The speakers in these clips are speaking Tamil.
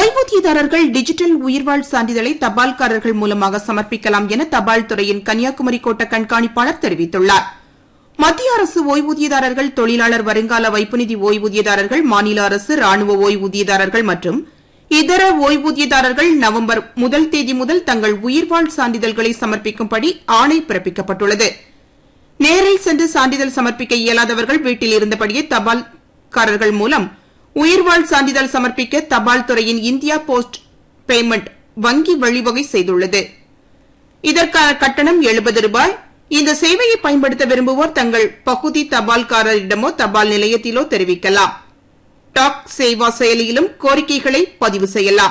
ஓய்வூதியதாரர்கள் டிஜிட்டல் உயிர்வாழ் சான்றிதழை தபால்காரர்கள் மூலமாக சமர்ப்பிக்கலாம் என தபால் துறையின் கன்னியாகுமரி கோட்ட கண்காணிப்பாளர் தெரிவித்துள்ளார் மத்திய அரசு ஓய்வூதியதாரர்கள் தொழிலாளர் வருங்கால வைப்பு நிதி ஓய்வூதியதாரர்கள் மாநில அரசு ராணுவ ஓய்வூதியதாரர்கள் மற்றும் இதர ஓய்வூதியதாரர்கள் நவம்பர் முதல் தேதி முதல் தங்கள் உயிர்வாழ் சான்றிதழ்களை சமர்ப்பிக்கும்படி ஆணை பிறப்பிக்கப்பட்டுள்ளது நேரில் சென்று சான்றிதழ் சமர்ப்பிக்க இயலாதவர்கள் வீட்டில் இருந்தபடியே தபால்காரர்கள் மூலம் உயிர்வாழ் சான்றிதழ் சமர்ப்பிக்க தபால் துறையின் இந்தியா போஸ்ட் பேமெண்ட் வங்கி வழிவகை செய்துள்ளது இதற்கான கட்டணம் எழுபது ரூபாய் இந்த சேவையை பயன்படுத்த விரும்புவோர் தங்கள் பகுதி தபால்காரரிடமோ தபால் நிலையத்திலோ தெரிவிக்கலாம் டாக் சேவா செயலியிலும் கோரிக்கைகளை பதிவு செய்யலாம்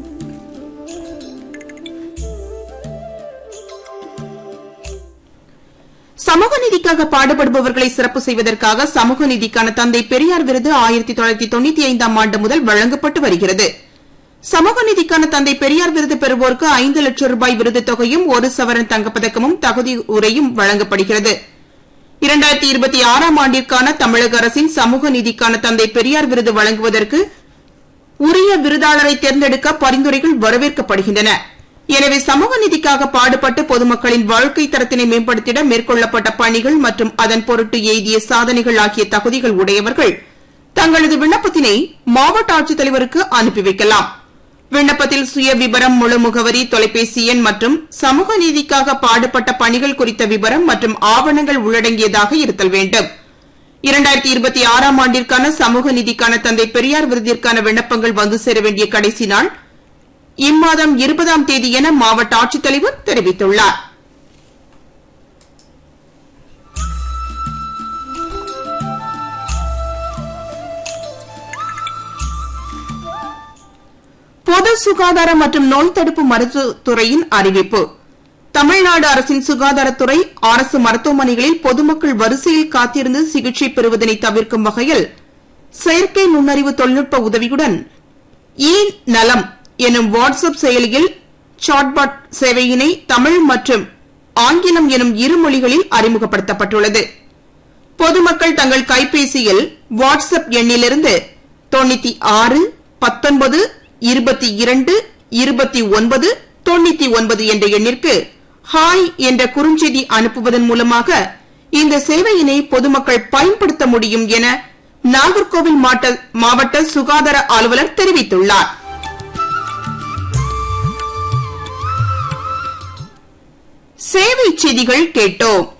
சமூக நீதிக்காக பாடுபடுபவர்களை சிறப்பு செய்வதற்காக சமூக நீதிக்கான தந்தை பெரியார் விருது ஆயிரத்தி தொள்ளாயிரத்தி தொண்ணூத்தி ஐந்தாம் ஆண்டு முதல் வழங்கப்பட்டு வருகிறது சமூக நீதிக்கான தந்தை பெரியார் விருது பெறுவோருக்கு ஐந்து லட்சம் ரூபாய் விருது தொகையும் ஒரு சவரன் தங்கப்பதக்கமும் தகுதி உரையும் வழங்கப்படுகிறது இரண்டாயிரத்தி இருபத்தி ஆறாம் ஆண்டிற்கான தமிழக அரசின் சமூக நீதிக்கான தந்தை பெரியார் விருது வழங்குவதற்கு உரிய விருதாளரை தேர்ந்தெடுக்க பரிந்துரைகள் வரவேற்கப்படுகின்றன எனவே சமூக நீதிக்காக பாடுபட்டு பொதுமக்களின் வாழ்க்கை தரத்தினை மேம்படுத்திட மேற்கொள்ளப்பட்ட பணிகள் மற்றும் அதன் பொருட்டு எய்திய சாதனைகள் ஆகிய தகுதிகள் உடையவர்கள் தங்களது விண்ணப்பத்தினை மாவட்ட ஆட்சித்தலைவருக்கு அனுப்பி வைக்கலாம் விண்ணப்பத்தில் சுய விபரம் முழு முகவரி தொலைபேசி எண் மற்றும் சமூக நீதிக்காக பாடுபட்ட பணிகள் குறித்த விபரம் மற்றும் ஆவணங்கள் உள்ளடங்கியதாக இருத்தல் வேண்டும் இரண்டாயிரத்தி இருபத்தி ஆறாம் ஆண்டிற்கான சமூக நீதிக்கான தந்தை பெரியார் விருதிற்கான விண்ணப்பங்கள் வந்து சேர வேண்டிய கடைசி நாள் இம்மாதம் இருபதாம் தேதி என மாவட்ட ஆட்சித்தலைவர் தெரிவித்துள்ளார் பொது சுகாதாரம் மற்றும் நோய் தடுப்பு மருத்துவத்துறையின் அறிவிப்பு தமிழ்நாடு அரசின் சுகாதாரத்துறை அரசு மருத்துவமனைகளில் பொதுமக்கள் வரிசையில் காத்திருந்து சிகிச்சை பெறுவதனை தவிர்க்கும் வகையில் செயற்கை நுண்ணறிவு தொழில்நுட்ப உதவியுடன் இ நலம் எனும் வாட்ஸ்அப் செயலியில் சாட்பாட் சேவையினை தமிழ் மற்றும் ஆங்கிலம் எனும் இரு மொழிகளில் அறிமுகப்படுத்தப்பட்டுள்ளது பொதுமக்கள் தங்கள் கைபேசியில் வாட்ஸ்அப் எண்ணிலிருந்து தொண்ணூத்தி ஆறு பத்தொன்பது இருபத்தி இரண்டு இருபத்தி ஒன்பது தொண்ணூத்தி ஒன்பது என்ற எண்ணிற்கு ஹாய் என்ற குறுஞ்செய்தி அனுப்புவதன் மூலமாக இந்த சேவையினை பொதுமக்கள் பயன்படுத்த முடியும் என நாகர்கோவில் மாவட்ட சுகாதார அலுவலர் தெரிவித்துள்ளார் சேவை செய்திகள் கேட்டோம்